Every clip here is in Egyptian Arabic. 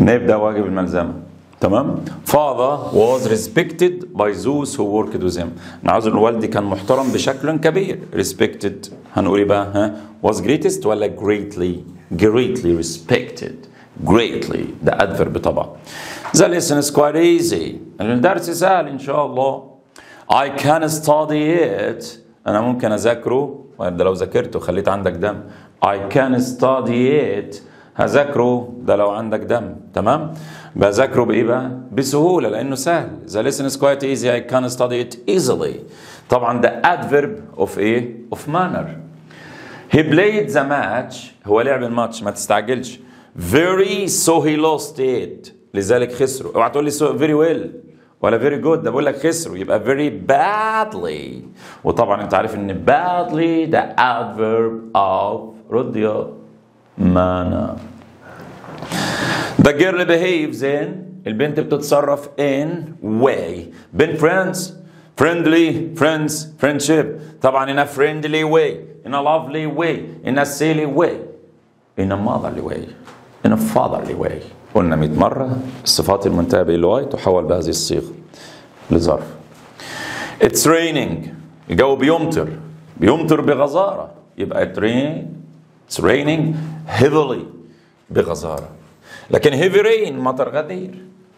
نبدا واجب الملزمه تمام father was respected by those who worked with him انا عاوز ان والدي كان محترم بشكل كبير respected هنقول ايه بقى ها was greatest ولا greatly greatly respected greatly ده adverb طبعا the lesson is quite easy الدرس سهل ان شاء الله I can study it انا ممكن اذاكره ده لو ذاكرته خليت عندك دم I can study it هذاكره ده لو عندك دم تمام بذاكره بايه بقى بسهوله لانه سهل the lesson is quite easy I can study it easily طبعا ده adverb of ايه of manner he played the match هو لعب الماتش ما تستعجلش very so he lost it لذلك خسروا اوعى تقول لي so very well ولا very good ده بقول لك خسروا يبقى very badly وطبعا انت عارف ان badly ده adverb of رد يا manner The girl behaves in البنت بتتصرف in way بين friends friendly friends friendship طبعا in a friendly way in a lovely way in a silly way in a motherly way in a fatherly way قلنا 100 مرة الصفات المنتهية بالواي تحول بهذه الصيغة لظرف It's raining الجو بيمطر بيمطر بغزارة يبقى it rain It's raining heavily بغزارة لكن heavy rain مطر غزير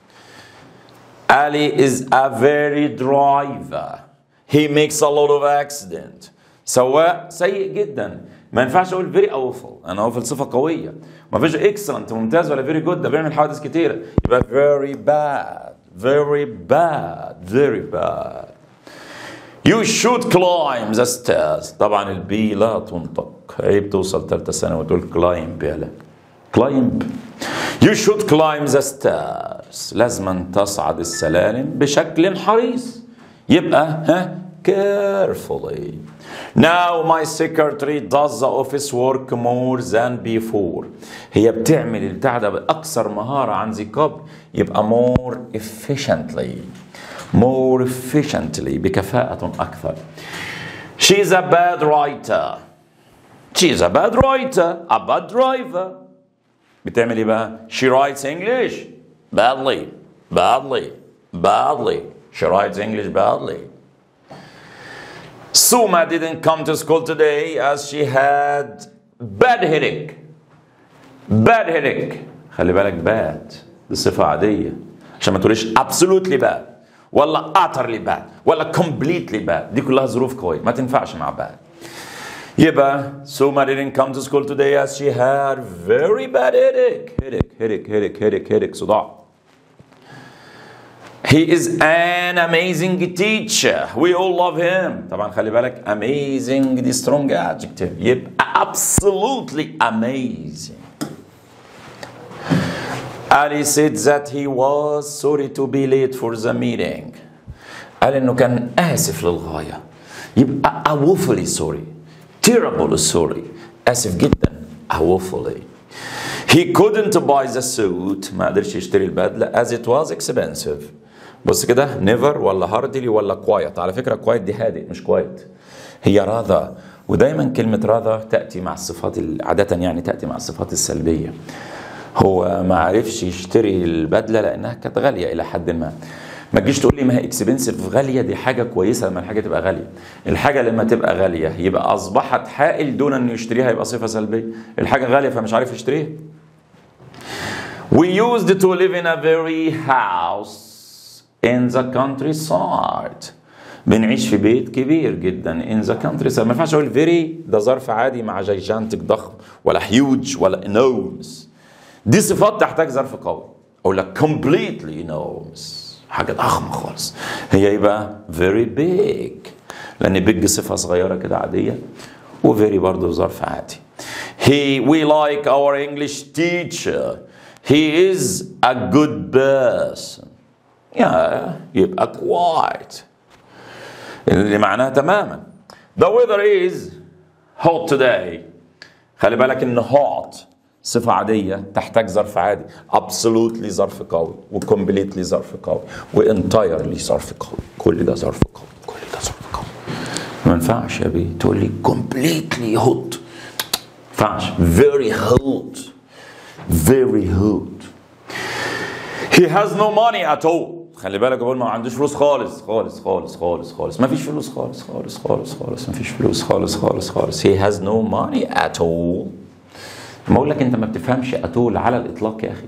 Ali is a very driver he makes a lot of accident سواق سيء جدا ما ينفعش اقول very awful انا awful صفه قويه ما فيش excellent ممتاز ولا very good ده بيعمل حوادث كتيره يبقى very bad very bad very bad You should climb the stairs طبعا البي لا تنطق عيب توصل ثالثه سنه وتقول climb يلا climb You should climb the stairs لازم تصعد السلالم بشكل حريص يبقى ها carefully Now my secretary does the office work more than before هي بتعمل البتاع ده بأكثر مهارة عن ذي قبل يبقى more efficiently more efficiently بكفاءة أكثر She's a bad writer She's a bad writer a bad driver بتعمل ايه بقى؟ She writes English badly badly badly She writes English badly Suma didn't come to school today as she had bad headache. Bad headache. خلي بالك bad دي صفة عادية عشان ما تقوليش absolutely bad ولا utterly bad ولا completely bad دي كلها ظروف قوية ما تنفعش مع bad. يبقى Suma didn't come to school today as she had very bad headache. Headache, headache, headache, headache, headache صداع. He is an amazing teacher. We all love him. طبعا خلي بالك amazing دي strong adjective. يبقى absolutely amazing. Ali said that he was sorry to be late for the meeting. قال انه كان اسف للغايه. يبقى woefully sorry. Terrible sorry. اسف جدا. woefully. He couldn't buy the suit. ما قدرش يشتري البدله as it was expensive. بص كده نيفر ولا هاردلي ولا كوايت على فكره كوايت دي هادئ مش كوايت هي راذا ودايما كلمه راذا تاتي مع الصفات عاده يعني تاتي مع الصفات السلبيه هو ما عرفش يشتري البدله لانها كانت غاليه الى حد ما ما تجيش تقول لي ما هي اكسبنسيف غاليه دي حاجه كويسه لما الحاجه تبقى غاليه الحاجه لما تبقى غاليه يبقى اصبحت حائل دون انه يشتريها يبقى صفه سلبيه الحاجه غاليه فمش عارف يشتريها We used to live in a very house in the countryside بنعيش في بيت كبير جدا in the countryside ما ينفعش اقول very ده ظرف عادي مع جيجانتك ضخم ولا huge ولا enormous دي صفات تحتاج ظرف قوي اقول لك completely enormous حاجه ضخمه خالص هي يبقى very big لان big صفه صغيره كده عاديه و very برضه ظرف عادي he we like our English teacher he is a good person yeah, يبقى quite اللي معناها تماما the weather is hot today خلي بالك ان hot صفة عادية تحتاج ظرف عادي absolutely ظرف قوي و completely ظرف قوي و entirely ظرف قوي كل ده ظرف قوي كل ده ظرف قوي ما ينفعش يا بيه تقول لي completely hot ما ينفعش very hot very hot he has no money at all خلي بالك بقول ما عندوش فلوس خالص خالص خالص خالص خالص ما فيش فلوس خالص خالص خالص خالص ما فيش فلوس خالص خالص خالص he has no money at all ما اقول لك انت ما بتفهمش at all على الاطلاق يا اخي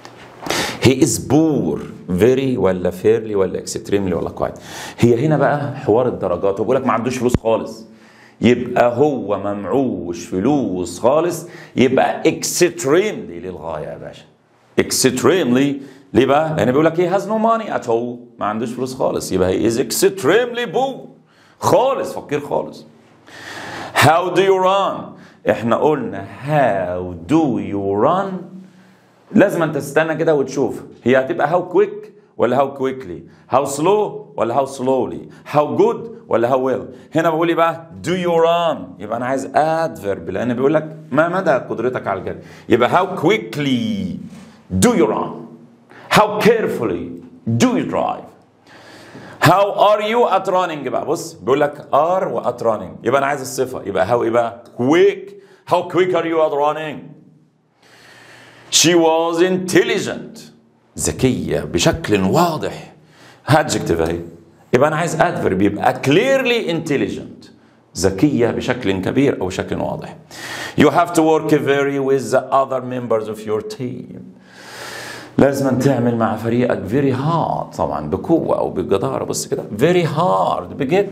he is poor very ولا fairly ولا extremely ولا quite هي هنا بقى حوار الدرجات وبقول لك ما عندوش فلوس خالص يبقى هو ممعوش فلوس خالص يبقى extremely للغايه يا باشا extremely ليه بقى؟ لان بيقول لك he has no money at all ما عندوش فلوس خالص يبقى he is extremely poor خالص فقير خالص how do you run احنا قلنا how do you run لازم انت تستنى كده وتشوف هي هتبقى how quick ولا how quickly how slow ولا how slowly how good ولا how well هنا بقول لي بقى do you run يبقى انا عايز adverb لان بيقول لك ما مدى قدرتك على الجري يبقى how quickly do you run how carefully do you drive how are you at running بقى بص بيقول لك are و at running يبقى انا عايز الصفه يبقى how ايه بقى quick how quick are you at running she was intelligent ذكية بشكل واضح adjective اهي يبقى انا عايز adverb يبقى clearly intelligent ذكية بشكل كبير او بشكل واضح you have to work very with the other members of your team لازم أن تعمل مع فريقك very hard طبعا بقوة او بجدارة بص كده very hard بجد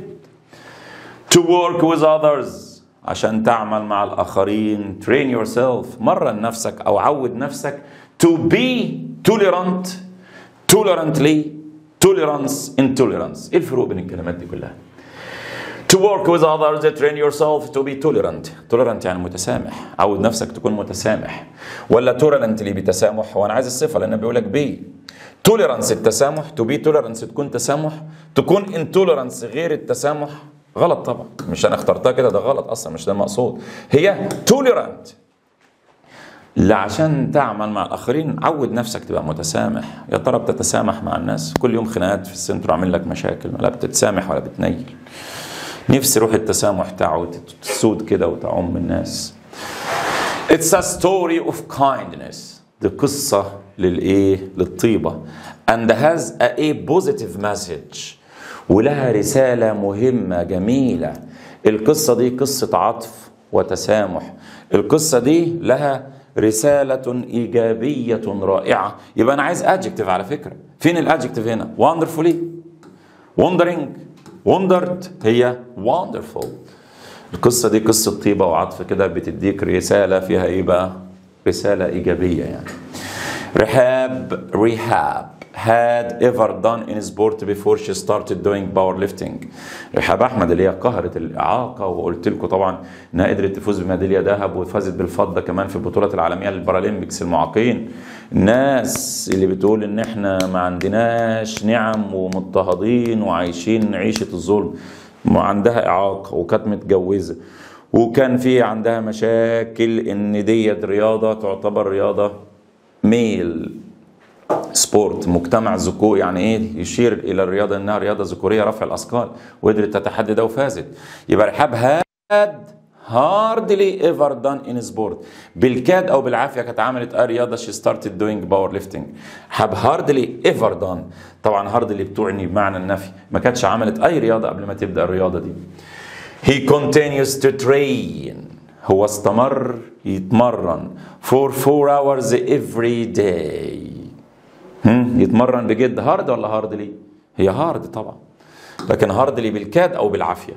to work with others عشان تعمل مع الآخرين train yourself مرن نفسك أو عود نفسك to be tolerant tolerantly tolerance intolerance إيه الفروق بين الكلمات دي كلها to work with others train yourself to be tolerant tolerant يعني متسامح عود نفسك تكون متسامح ولا tolerantly بتسامح وانا عايز الصفه لان بيقول لك بي tolerance التسامح to be tolerance تكون تسامح تكون intolerance غير التسامح غلط طبعا مش انا اخترتها كده ده غلط اصلا مش ده المقصود هي tolerant لا عشان تعمل مع الاخرين عود نفسك تبقى متسامح يا ترى بتتسامح مع الناس كل يوم خناقات في السنتر عامل لك مشاكل لا بتتسامح ولا بتنيل نفسي روح التسامح تعود تسود كده وتعم الناس It's a story of kindness دي قصة للإيه؟ للطيبة and has a, a positive message ولها رسالة مهمة جميلة القصة دي قصة عطف وتسامح القصة دي لها رسالة إيجابية رائعة يبقى أنا عايز adjective على فكرة فين الادجكتيف هنا wonderfully wondering wondered هي wonderful القصة دي قصة طيبة وعطف كده بتديك رسالة فيها ايه بقى رسالة إيجابية يعني رحاب رحاب had ever done in sport before she started doing powerlifting رحاب احمد اللي هي قهرت الاعاقه وقلت لكم طبعا انها قدرت تفوز بميداليه ذهب وفازت بالفضه كمان في البطوله العالميه للبارالمبيكس المعاقين الناس اللي بتقول ان احنا ما عندناش نعم ومضطهدين وعايشين عيشه الظلم وعندها اعاقه وكانت متجوزه وكان في عندها مشاكل ان ديت رياضه تعتبر رياضه ميل سبورت مجتمع ذكور يعني ايه يشير الى الرياضه انها رياضه ذكوريه رفع الاثقال وقدرت تتحدى ده وفازت يبقى رحاب هاد هاردلي ايفر دان ان سبورت بالكاد او بالعافيه كانت عملت اي رياضه شي ستارتد دوينج باور ليفتنج هاب هاردلي ايفر دان طبعا هاردلي بتعني بمعنى النفي ما كانتش عملت اي رياضه قبل ما تبدا الرياضه دي he continues to train هو استمر يتمرن for four hours every day هم؟ يتمرن بجد هارد ولا هاردلي هي هارد طبعا لكن هاردلي بالكاد او بالعافيه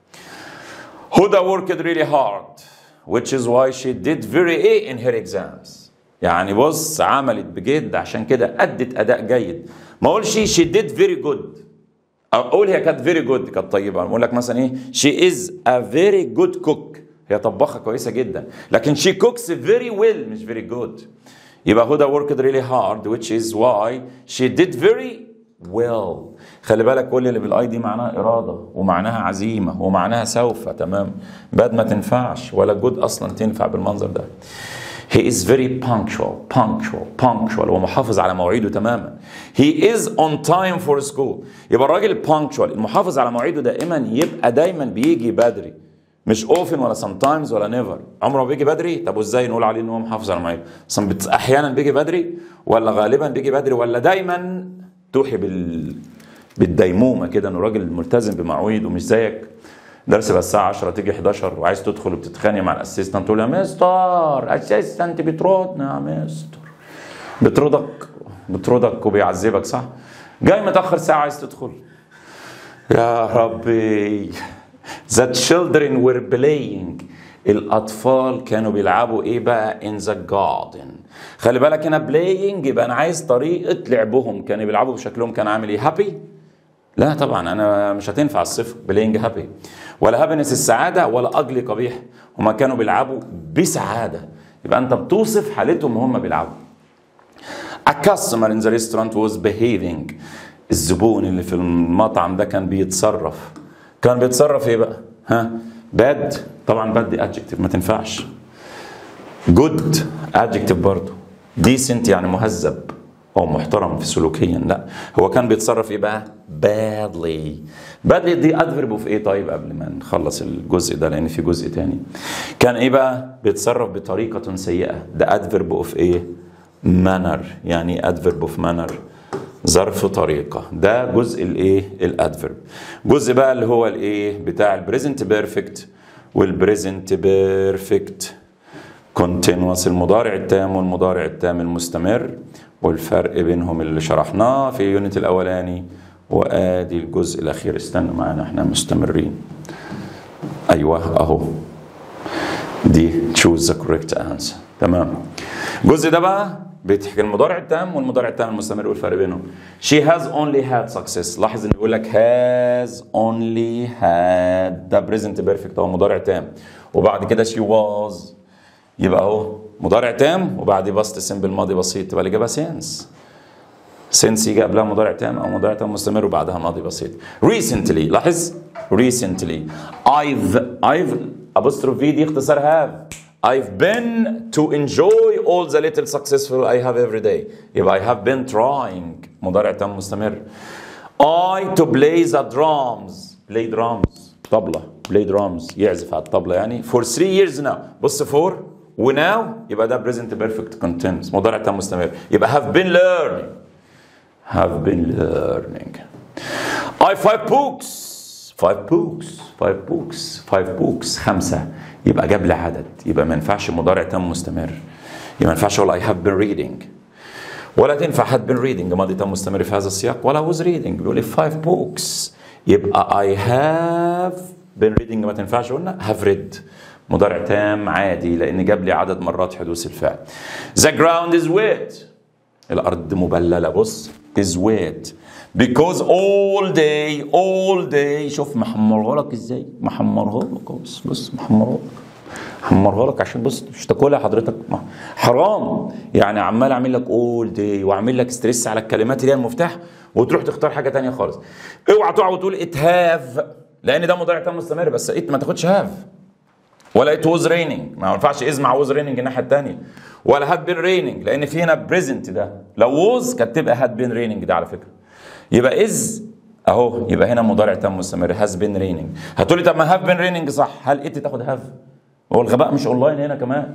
هدى worked really hard which is why she did very A in her exams يعني بص عملت بجد عشان كده أدت أداء جيد ما أقولش she did very good أقول هي كانت very good كانت طيبة أقول لك مثلا إيه she is a very good cook هي طباخة كويسة جدا لكن she cooks very well مش very good يبقى هدى worked really hard which is why she did very well خلي بالك كل اللي بالاي دي معناها اراده ومعناها عزيمه ومعناها سوف تمام باد ما تنفعش ولا جود اصلا تنفع بالمنظر ده He is very punctual, punctual, punctual ومحافظ على مواعيده تماما. He is on time for school. يبقى الراجل punctual المحافظ على مواعيده دائما يبقى دايما بيجي بدري. مش اوفن ولا سم تايمز ولا نيفر عمره ما بيجي بدري طب وازاي نقول عليه ان هو محافظ على المواعيد اصلا بت- احيانا بيجي بدري ولا غالبا بيجي بدري ولا دايما توحي بال بالديمومه كده انه راجل ملتزم بمواعيد ومش زيك درس بقى الساعه 10 تيجي 11 وعايز تدخل وبتتخانق مع الاسيستنت تقول يا مستر اسيستنت بتردنا يا مستر بترضك بترضك وبيعذبك صح جاي متاخر ساعه عايز تدخل يا ربي The children were playing الأطفال كانوا بيلعبوا إيه بقى in the garden خلي بالك هنا playing يبقى أنا عايز طريقة لعبهم كانوا بيلعبوا بشكلهم كان عامل إيه happy لا طبعا أنا مش هتنفع الصفر playing happy ولا happiness السعادة ولا ugly قبيح هما كانوا بيلعبوا بسعادة يبقى أنت بتوصف حالتهم وهم بيلعبوا A customer in the restaurant was behaving الزبون اللي في المطعم ده كان بيتصرف كان بيتصرف ايه بقى ها bad طبعا bad دي adjective ما تنفعش good adjective برضه decent يعني مهذب او محترم في سلوكيا لا هو كان بيتصرف ايه بقى badly badly دي adverb في ايه طيب قبل ما نخلص الجزء ده لان في جزء تاني كان ايه بقى بيتصرف بطريقة سيئة ده adverb of ايه manner يعني adverb of manner ظرف طريقة ده جزء الايه الادفرب جزء بقى اللي هو الايه بتاع البريزنت بيرفكت والبريزنت بيرفكت كونتينوس المضارع التام والمضارع التام المستمر والفرق بينهم اللي شرحناه في اليونت الاولاني وادي الجزء الاخير استنوا معانا احنا مستمرين ايوه اهو دي تشوز ذا كوريكت انسر تمام الجزء ده بقى بتحكي المضارع التام والمضارع التام المستمر والفرق بينهم she has only had success لاحظ انه بيقول لك has only had ده present perfect هو مضارع تام وبعد كده she was يبقى اهو مضارع تام وبعد باست سمبل ماضي بسيط تبقى الاجابه since since يجي قبلها مضارع تام او مضارع تام مستمر وبعدها ماضي بسيط recently لاحظ recently I've I've apostrophe في دي اختصار have I've been to enjoy all the little successful I have every day يبقى I have been trying مضارع تام مستمر I to play the drums play drums طبلة play drums يعزف على الطبلة يعني for three years now بص for وناو يبقى ده present perfect continuous مضارع تام مستمر يبقى have been learning have been learning I five books five books five books five books خمسة يبقى جاب لي عدد يبقى ما ينفعش مضارع تام مستمر يبقى ما ينفعش اقول I have been reading ولا تنفع had been reading ماضي تام مستمر في هذا السياق ولا was reading بيقول لي five books يبقى I have been reading ما تنفعش قلنا have read مضارع تام عادي لان جاب لي عدد مرات حدوث الفعل the ground is wet الارض مبلله بص is wet because all day all day شوف محمرها لك ازاي محمرها لك بص بص محمرها لك حمرها لك عشان بص مش تاكلها حضرتك ما- حرام يعني عمال اعمل لك اول داي واعمل لك ستريس على الكلمات اللي هي المفتاح وتروح تختار حاجه تانية خالص اوعى تقع وتقول ات هاف لان ده مضارع تام مستمر بس ات ما تاخدش هاف ولا ات ووز ريننج ما ينفعش از مع ووز ريننج الناحيه الثانيه ولا هاد بين ريننج لان في هنا بريزنت ده لو ووز كانت تبقى هاد بين ريننج ده على فكره يبقى از اهو يبقى هنا مضارع تام مستمر هاز بين ريننج هتقولي طب ما هاف بين ريننج صح هل ات تاخد هاف هو الغباء مش اونلاين هنا كمان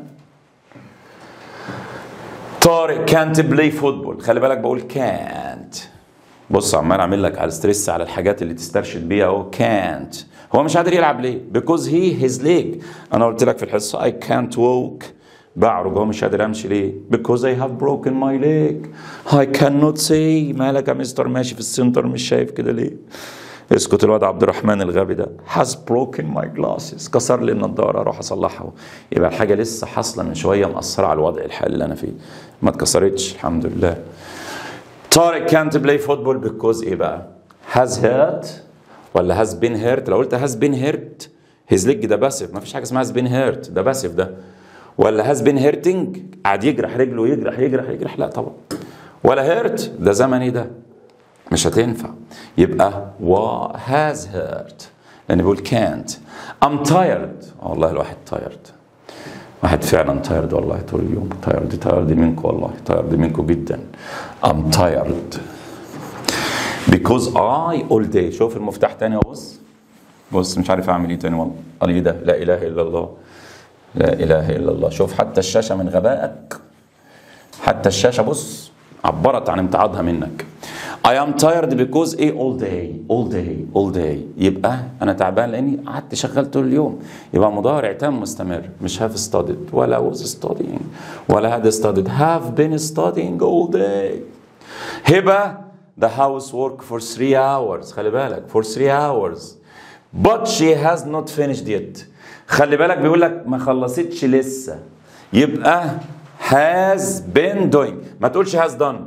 طارق كانت بلاي فوتبول خلي بالك بقول كانت بص عمال اعمل لك على ستريس على الحاجات اللي تسترشد بيها اهو كانت هو مش قادر يلعب ليه because he his leg انا قلت لك في الحصه I can't walk بعرج هو مش قادر امشي ليه because I have broken my leg I cannot see مالك يا مستر ماشي في السنتر مش شايف كده ليه اسكت الواد عبد الرحمن الغبي ده has broken my glasses كسر لي النضاره اروح اصلحها يبقى الحاجه لسه حاصله من شويه مأثره على الوضع الحالي اللي انا فيه ما اتكسرتش الحمد لله طارق can't play football because ايه بقى has hurt ولا has been hurt لو قلت has been hurt his leg ده باسف ما فيش حاجه اسمها has been hurt ده باسف ده ولا has been hurting قاعد يجرح رجله يجرح يجرح يجرح لا طبعا ولا hurt ده زمني ده مش هتنفع يبقى و has hurt لان بيقول can't I'm tired والله الواحد tired واحد فعلا tired والله طول اليوم tired tired منكم والله tired منكم جدا I'm tired because I all day شوف المفتاح تاني بص بص مش عارف اعمل ايه تاني والله قال ايه ده لا اله الا الله لا اله الا الله شوف حتى الشاشه من غبائك حتى الشاشه بص عبرت عن امتعاضها منك I am tired because ايه all day all day all day يبقى انا تعبان لاني قعدت شغال طول اليوم يبقى مضارع تام مستمر مش have studied ولا was studying ولا had studied have been studying all day هبه the housework for three hours خلي بالك for three hours but she has not finished yet خلي بالك بيقول لك ما خلصتش لسه يبقى has been doing ما تقولش has done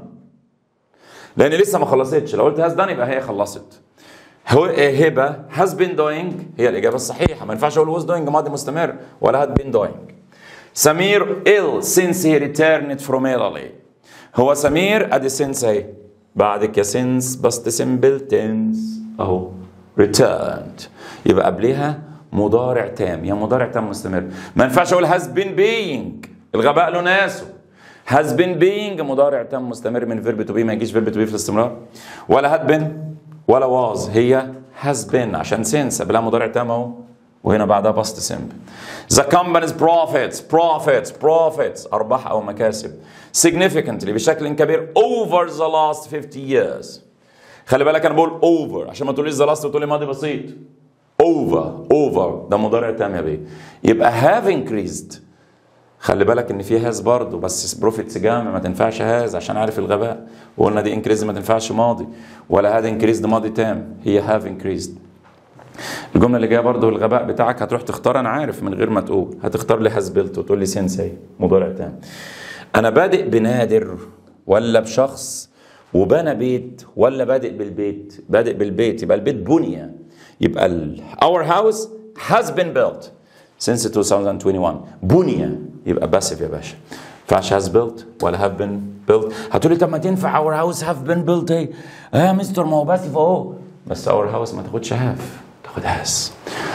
لان لسه ما خلصتش لو قلت has done يبقى هي خلصت هو هبه has been doing هي الاجابه الصحيحه ما ينفعش اقول was doing ماضي مستمر ولا had been doing سمير ill since he returned from Italy هو سمير ادي since اهي بعدك يا since بس simple tense اهو returned يبقى قبلها مضارع تام يا مضارع تام مستمر ما ينفعش اقول has been being الغباء له ناسه has been being مضارع تام مستمر من فيرب تو بي ما يجيش فيرب تو بي في الاستمرار ولا had been ولا was هي has been عشان since قبلها مضارع تام اهو وهنا بعدها باست simple the company's profits profits profits ارباح او مكاسب significantly بشكل كبير over the last 50 years خلي بالك انا بقول over عشان ما تقوليش the last وتقولي ماضي بسيط over over ده مضارع تام يا بيه يبقى have increased خلي بالك ان في هاز برضه بس بروفيتس جامع ما تنفعش هاز عشان عارف الغباء وقلنا دي انكريز ما تنفعش ماضي ولا هاد انكريزد ماضي تام هي هاف انكريزد الجمله اللي جايه برضه الغباء بتاعك هتروح تختار انا عارف من غير ما تقول هتختار لي هاز بيلت وتقول لي سينسي مضارع تام انا بادئ بنادر ولا بشخص وبنى بيت ولا بادئ بالبيت بادئ بالبيت يبقى البيت بني يبقى ال our house has been built since 2021 بني يبقى باسف يا باشا ينفعش has built ولا have been built هتقولي طب ما تنفع our house have been built ايه اه يا مستر ما هو باسف اهو بس our house ما تاخدش have تاخد has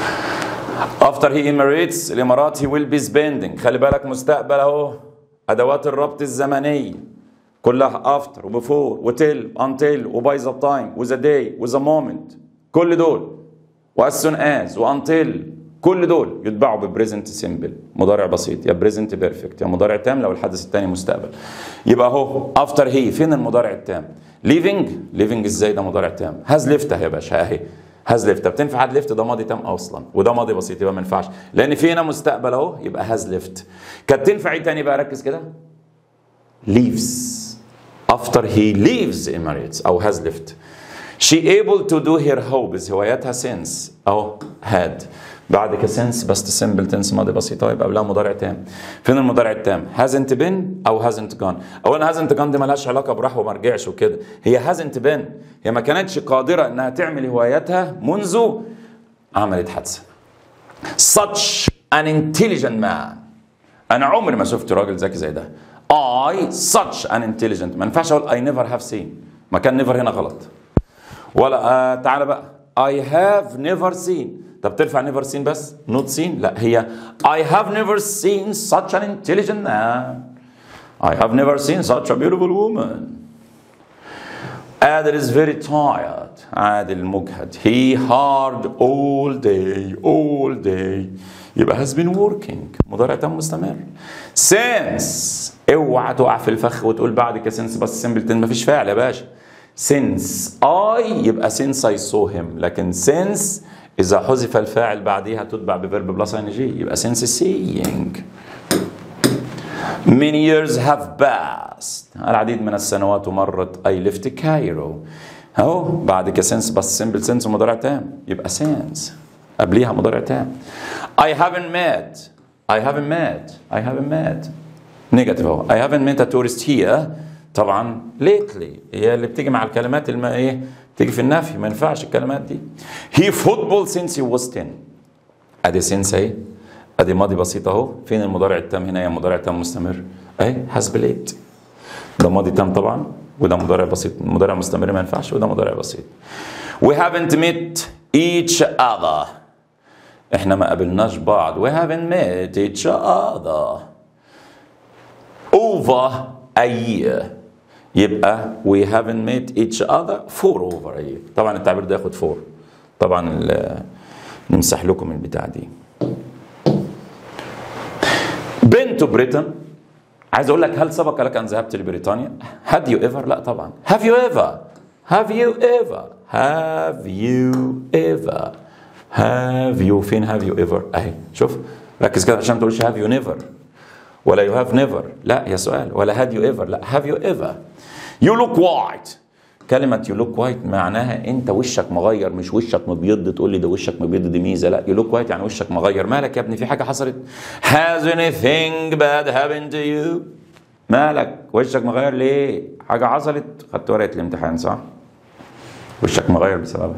after he immigrates الامارات he will be spending خلي بالك مستقبل اهو ادوات الربط الزمنيه كلها after وبفور وتل until وباي ذا تايم وذا داي وذا مومنت كل دول واس soon as وانتل كل دول يتبعوا ببريزنت سيمبل مضارع بسيط يا بريزنت بيرفكت يا مضارع تام لو الحدث الثاني مستقبل يبقى اهو افتر هي فين المضارع التام ليفنج ليفنج ازاي ده مضارع تام هاز ليفت يا باشا اهي هاز ليفت بتنفع هاد ليفت ده ماضي تام اصلا وده ماضي بسيط يبقى ما ينفعش لان في هنا مستقبل اهو يبقى هاز ليفت كانت تنفع ايه تاني بقى ركز كده leaves after he leaves Emirates أو has left she able to do her hobbies هواياتها since أو had بعد كده since بس simple tense ماضي بسيطة يبقى قبلها مضارع تام فين المضارع التام hasn't been أو hasn't gone أولا hasn't gone دي مالهاش علاقة براح وما رجعش وكده هي hasn't been هي ما كانتش قادرة إنها تعمل هواياتها منذ عملت حادثة such an intelligent man أنا عمري ما شفت راجل ذكي زي ده I such an intelligent ما ينفعش اقول I never have seen ما كان never هنا غلط ولا آه تعالى بقى I have never seen طب ترفع never seen بس not seen لا هي I have never seen such an intelligent man I have never seen such a beautiful woman Adel is very tired عادل مجهد he hard all day all day يبقى has been working مضارع تام مستمر since اوعى تقع في الفخ وتقول بعد كده since بس سمبل مفيش فعل يا باشا since I يبقى since I saw him لكن since إذا حذف الفاعل بعديها تتبع بفيرب بلس ان جي يبقى since seeing many years have passed العديد من السنوات مرت I left Cairo اهو بعد كده since بس simple since مضارع تام يبقى since قبليها مضارع تام I haven't met I haven't met I haven't met نيجاتيف اهو I haven't met a tourist here طبعا lately هي اللي بتيجي مع الكلمات اللي ايه تيجي في النفي ما ينفعش الكلمات دي he football since he was 10 ادي since اهي ادي ماضي بسيط اهو فين المضارع التام هنا يا مضارع تام مستمر اهي has played ده ماضي تام طبعا وده مضارع بسيط مضارع مستمر ما ينفعش وده مضارع بسيط we haven't met each other احنا ما قابلناش بعض we haven't met each other over a year يبقى we haven't met each other for over a year طبعا التعبير ده ياخد for طبعا نمسح لكم البتاع دي بنت بريتن عايز اقول لك هل سبق لك ان ذهبت لبريطانيا؟ هاد يو ايفر؟ لا طبعا. هاف يو ايفر؟ هاف يو ايفر؟ هاف يو ايفر؟ هاف يو فين هاف يو ايفر؟ اهي شوف ركز كده عشان ما تقولش هاف يو نيفر ولا يو هاف نيفر لا يا سؤال ولا هاد يو ايفر لا هاف يو ايفر يو لوك وايت كلمة يو لوك وايت معناها انت وشك مغير مش وشك مبيض تقول لي ده وشك مبيض دي ميزة لا يو لوك وايت يعني وشك مغير مالك يا ابني في حاجة حصلت has anything bad happened to you مالك وشك مغير ليه حاجة حصلت خدت ورقة الامتحان صح وشك مغير بسببها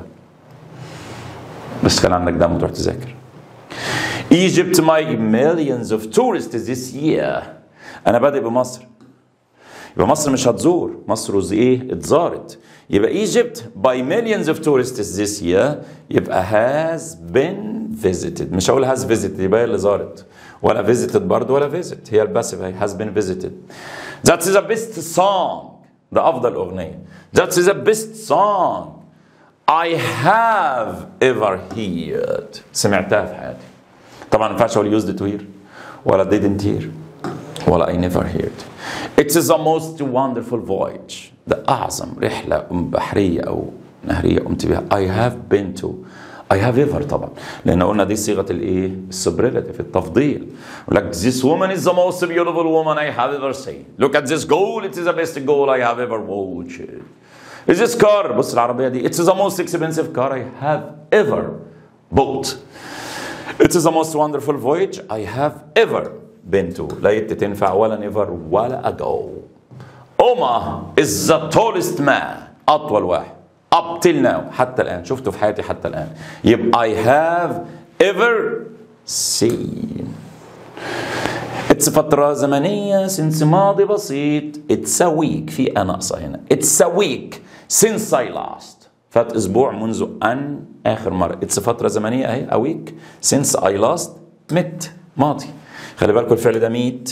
بس كان عندك دم وتروح تذاكر Egypt my millions of tourists this year انا بادئ بمصر يبقى مصر مش هتزور مصر وز ايه اتزارت يبقى Egypt by millions of tourists this year يبقى has been visited مش هقول has visited يبقى هي اللي زارت ولا visited برضه ولا visit هي الباسيف هي has been visited that is the best song ده افضل اغنيه that is the best song I have ever heard سمعتها في حياتي طبعا ما ينفعش اقول used to hear ولا didn't hear ولا I never heard It is the most wonderful voyage ده أعظم رحلة بحرية أو نهرية قمت بها I have been to I have ever طبعا لأن قلنا دي صيغة الإيه؟ السوبريلاتيف التفضيل يقول لك this woman is the most beautiful woman I have ever seen look at this goal it is the best goal I have ever watched is this car بص العربية دي it is the most expensive car I have ever bought It is the most wonderful voyage I have ever been to. لا يت تنفع ولا never ولا ago. Oma is the tallest man. أطول واحد. Up till now. حتى الآن. شفته في حياتي حتى الآن. يبقى I have ever seen. It's فترة زمنية since ماضي بسيط. It's a week. في أ ناقصة هنا. It's a week since I last. فات اسبوع منذ ان اخر مره اتس فتره زمنيه اهي a week since I last met ماضي خلي بالكم الفعل ده meet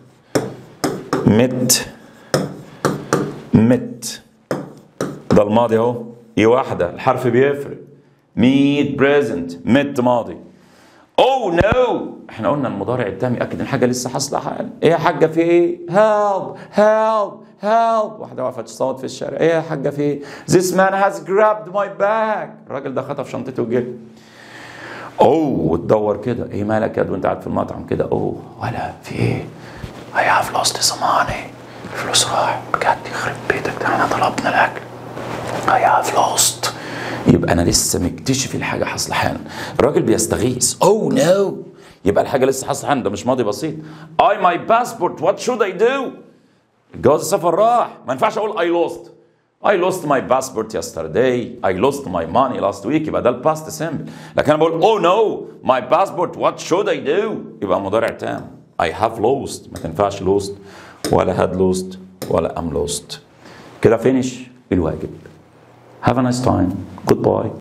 met met ده الماضي اهو ايه واحده الحرف بيفرق meet present met ماضي اوه oh, نو no. احنا قلنا المضارع التام ياكد ان حاجه لسه حاصله حالا ايه يا حاجه في ايه هيلب هيلب هيلب واحده واقفه تصوت في الشارع ايه يا حاجه في ايه this man has grabbed my bag الراجل ده خطف شنطتي وجري اوه وتدور كده ايه مالك يا وانت قاعد في المطعم كده اوه ولا في ايه I have lost some money الفلوس راح بجد يخرب بيتك ده احنا طلبنا الاكل I have lost يبقى انا لسه مكتشف الحاجه حاصله حالا الراجل بيستغيث اوه oh, نو no. يبقى الحاجه لسه حاصله حالا ده مش ماضي بسيط I my passport what should I do جواز السفر راح ما ينفعش اقول I lost I lost my passport yesterday I lost my money last week يبقى ده الباست سيمبل لكن انا بقول oh no my passport what should I do يبقى مضارع تام I have lost ما تنفعش lost ولا had lost ولا am lost كده فينش الواجب Have a nice time. Goodbye.